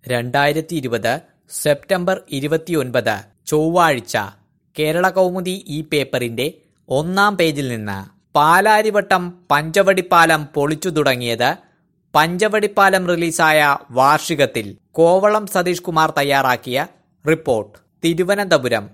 രണ്ടായിരത്തി ഇരുപത് സെപ്റ്റംബർ ഇരുപത്തിയൊൻപത് ചൊവ്വാഴ്ച കേരള കൗമുദി ഈ പേപ്പറിന്റെ ഒന്നാം പേജിൽ നിന്ന് പാലാരിവട്ടം പഞ്ചവടിപ്പാലം പൊളിച്ചു തുടങ്ങിയത് പഞ്ചവടിപ്പാലം റിലീസായ വാർഷികത്തിൽ കോവളം സതീഷ് കുമാർ തയ്യാറാക്കിയ റിപ്പോർട്ട് തിരുവനന്തപുരം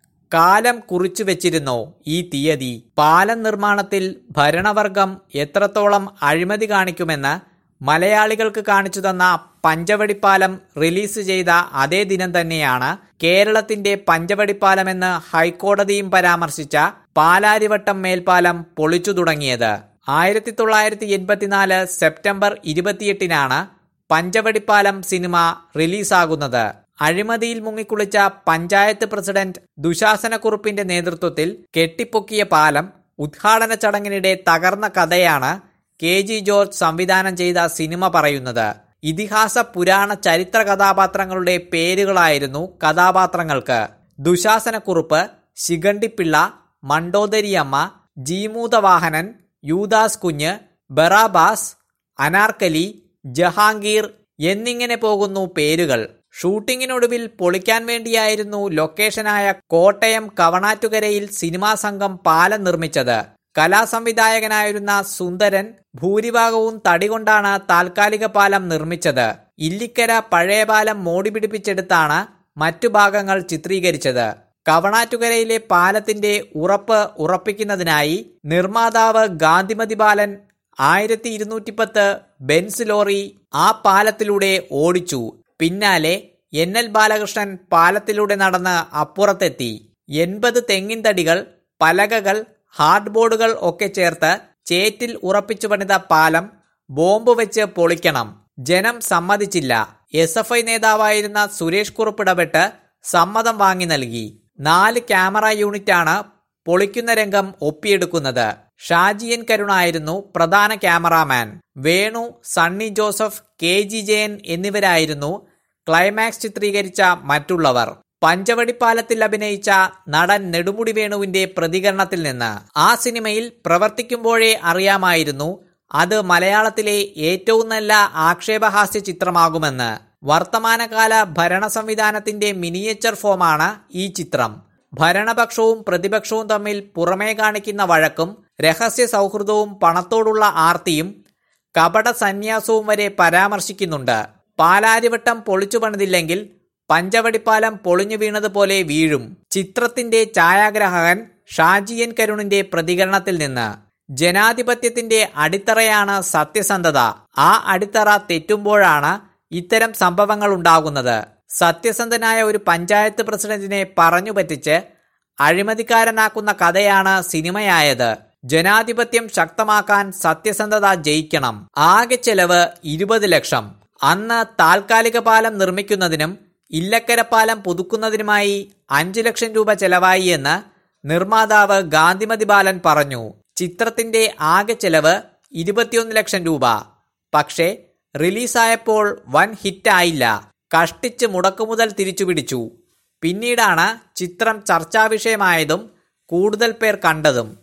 കാലം കുറിച്ചു വെച്ചിരുന്നോ ഈ തീയതി പാലം നിർമ്മാണത്തിൽ ഭരണവർഗം എത്രത്തോളം അഴിമതി കാണിക്കുമെന്ന് മലയാളികൾക്ക് കാണിച്ചു തന്ന പഞ്ചവടിപ്പാലം റിലീസ് ചെയ്ത അതേ ദിനം തന്നെയാണ് കേരളത്തിന്റെ പഞ്ചവടിപ്പാലമെന്ന് ഹൈക്കോടതിയും പരാമർശിച്ച പാലാരിവട്ടം മേൽപ്പാലം പൊളിച്ചു തുടങ്ങിയത് ആയിരത്തി തൊള്ളായിരത്തി എൺപത്തിനാല് സെപ്റ്റംബർ ഇരുപത്തിയെട്ടിനാണ് പഞ്ചവടിപ്പാലം സിനിമ റിലീസാകുന്നത് അഴിമതിയിൽ മുങ്ങിക്കുളിച്ച പഞ്ചായത്ത് പ്രസിഡന്റ് ദുശാസനക്കുറുപ്പിന്റെ നേതൃത്വത്തിൽ കെട്ടിപ്പൊക്കിയ പാലം ഉദ്ഘാടന ചടങ്ങിനിടെ തകർന്ന കഥയാണ് കെ ജി ജോർജ് സംവിധാനം ചെയ്ത സിനിമ പറയുന്നത് ഇതിഹാസ പുരാണ ചരിത്ര കഥാപാത്രങ്ങളുടെ പേരുകളായിരുന്നു കഥാപാത്രങ്ങൾക്ക് ദുശാസനക്കുറുപ്പ് ശിഖണ്ഡിപ്പിള്ള മണ്ടോദരിയമ്മ ജീമൂതവാഹനൻ യൂദാസ് കുഞ്ഞ് ബറാബാസ് അനാർക്കലി ജഹാംഗീർ എന്നിങ്ങനെ പോകുന്നു പേരുകൾ ഷൂട്ടിങ്ങിനൊടുവിൽ പൊളിക്കാൻ വേണ്ടിയായിരുന്നു ലൊക്കേഷനായ കോട്ടയം കവണാറ്റുകരയിൽ സിനിമാ സംഘം പാലം നിർമ്മിച്ചത് കലാസംവിധായകനായിരുന്ന സുന്ദരൻ ഭൂരിഭാഗവും തടികൊണ്ടാണ് താൽക്കാലിക പാലം നിർമ്മിച്ചത് ഇല്ലിക്കര പഴയ പാലം മോടി പിടിപ്പിച്ചെടുത്താണ് മറ്റു ഭാഗങ്ങൾ ചിത്രീകരിച്ചത് കവണാറ്റുകരയിലെ പാലത്തിന്റെ ഉറപ്പ് ഉറപ്പിക്കുന്നതിനായി നിർമ്മാതാവ് ഗാന്ധിമതി ബാലൻ ആയിരത്തി ഇരുന്നൂറ്റി പത്ത് ബെൻസ് ലോറി ആ പാലത്തിലൂടെ ഓടിച്ചു പിന്നാലെ എൻ എൽ ബാലകൃഷ്ണൻ പാലത്തിലൂടെ നടന്ന് അപ്പുറത്തെത്തി എൺപത് തെങ്ങിൻ തടികൾ പലകകൾ ഹാർഡ് ബോർഡുകൾ ഒക്കെ ചേർത്ത് ചേറ്റിൽ ഉറപ്പിച്ചു പണിത പാലം ബോംബ് വെച്ച് പൊളിക്കണം ജനം സമ്മതിച്ചില്ല എസ് എഫ് ഐ നേതാവായിരുന്ന സുരേഷ് കുറുപ്പിടപെട്ട് സമ്മതം വാങ്ങി നൽകി നാല് ക്യാമറ യൂണിറ്റാണ് പൊളിക്കുന്ന രംഗം ഒപ്പിയെടുക്കുന്നത് ഷാജിയൻ കരുണായിരുന്നു പ്രധാന cameraman Venu Sunny Joseph K G Jayan എന്നിവരായിരുന്നു ക്ലൈമാക്സ് ചിത്രീകരിച്ച മറ്റുള്ളവർ പഞ്ചവടിപ്പാലത്തിൽ അഭിനയിച്ച നടൻ നെടുമുടി വേണുവിന്റെ പ്രതികരണത്തിൽ നിന്ന് ആ സിനിമയിൽ പ്രവർത്തിക്കുമ്പോഴേ അറിയാമായിരുന്നു അത് മലയാളത്തിലെ ഏറ്റവും നല്ല ആക്ഷേപഹാസ്യ ചിത്രമാകുമെന്ന് വർത്തമാനകാല ഭരണ സംവിധാനത്തിന്റെ മിനിയേച്ചർ ഫോമാണ് ഈ ചിത്രം ഭരണപക്ഷവും പ്രതിപക്ഷവും തമ്മിൽ പുറമേ കാണിക്കുന്ന വഴക്കും രഹസ്യ സൗഹൃദവും പണത്തോടുള്ള ആർത്തിയും കപട സന്യാസവും വരെ പരാമർശിക്കുന്നുണ്ട് പാലാരിവട്ടം പൊളിച്ചു പണിതില്ലെങ്കിൽ പഞ്ചവടിപ്പാലം പൊളിഞ്ഞു വീണതുപോലെ വീഴും ചിത്രത്തിന്റെ ഛായാഗ്രാഹകൻ ഷാജിയൻ കരുണിന്റെ പ്രതികരണത്തിൽ നിന്ന് ജനാധിപത്യത്തിന്റെ അടിത്തറയാണ് സത്യസന്ധത ആ അടിത്തറ തെറ്റുമ്പോഴാണ് ഇത്തരം സംഭവങ്ങൾ ഉണ്ടാകുന്നത് സത്യസന്ധനായ ഒരു പഞ്ചായത്ത് പ്രസിഡന്റിനെ പറഞ്ഞു പറ്റിച്ച് അഴിമതിക്കാരനാക്കുന്ന കഥയാണ് സിനിമയായത് ജനാധിപത്യം ശക്തമാക്കാൻ സത്യസന്ധത ജയിക്കണം ആകെ ചെലവ് ഇരുപത് ലക്ഷം അന്ന് താൽക്കാലിക പാലം നിർമ്മിക്കുന്നതിനും ഇല്ലക്കര പാലം പുതുക്കുന്നതിനുമായി അഞ്ചു ലക്ഷം രൂപ ചെലവായി എന്ന് നിർമ്മാതാവ് ഗാന്ധിമതി ബാലൻ പറഞ്ഞു ചിത്രത്തിന്റെ ആകെ ചെലവ് ഇരുപത്തിയൊന്ന് ലക്ഷം രൂപ പക്ഷേ റിലീസായപ്പോൾ വൻ ഹിറ്റായില്ല കഷ്ടിച്ച് മുടക്കുമുതൽ തിരിച്ചുപിടിച്ചു പിന്നീടാണ് ചിത്രം ചർച്ചാ വിഷയമായതും കൂടുതൽ പേർ കണ്ടതും